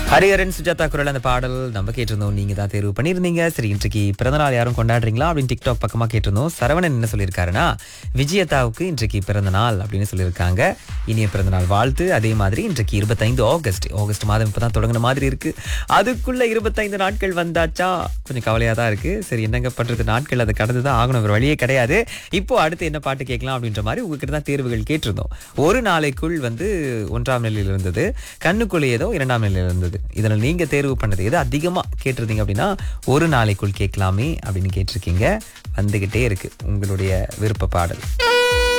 ஹரிஹரன் சுஜாதா குரல் அந்த பாடல் நம்ம கேட்டிருந்தோம் நீங்க தான் தேர்வு பண்ணியிருந்தீங்க சரி இன்றைக்கு பிறந்தநாள் யாரும் கொண்டாடுறீங்களா அப்படின்னு டிக்டாக் பக்கமா கேட்டிருந்தோம் சரவணன் என்ன சொல்லியிருக்காருன்னா விஜயதாவுக்கு இன்றைக்கு பிறந்த நாள் அப்படின்னு சொல்லியிருக்காங்க இனிய பிறந்தநாள் வாழ்த்து அதே மாதிரி இன்றைக்கு இருபத்தைந்து ஆகஸ்ட் ஆகஸ்ட் மாதம் இப்பதான் தொடங்கின மாதிரி இருக்கு அதுக்குள்ள இருபத்தைந்து நாட்கள் வந்தாச்சா கொஞ்சம் கவலையா தான் இருக்கு சரி என்னங்க பண்றது நாட்கள் அதை கடந்து தான் ஆகணும் ஒரு வழியே கிடையாது இப்போ அடுத்து என்ன பாட்டு கேட்கலாம் அப்படின்ற மாதிரி உங்ககிட்ட தான் தேர்வுகள் கேட்டிருந்தோம் ஒரு நாளைக்குள் வந்து ஒன்றாம் நிலையில் இருந்தது கண்ணுக்குள்ளே ஏதோ இரண்டாம் நிலையில் இருந்தது இதில் நீங்க தேர்வு பண்ணது எது அதிகமா கேட்டிருந்தீங்க அப்படின்னா ஒரு நாளைக்குள் கேட்கலாமே அப்படின்னு கேட்டிருக்கீங்க வந்துகிட்டே இருக்கு உங்களுடைய விருப்ப பாடல்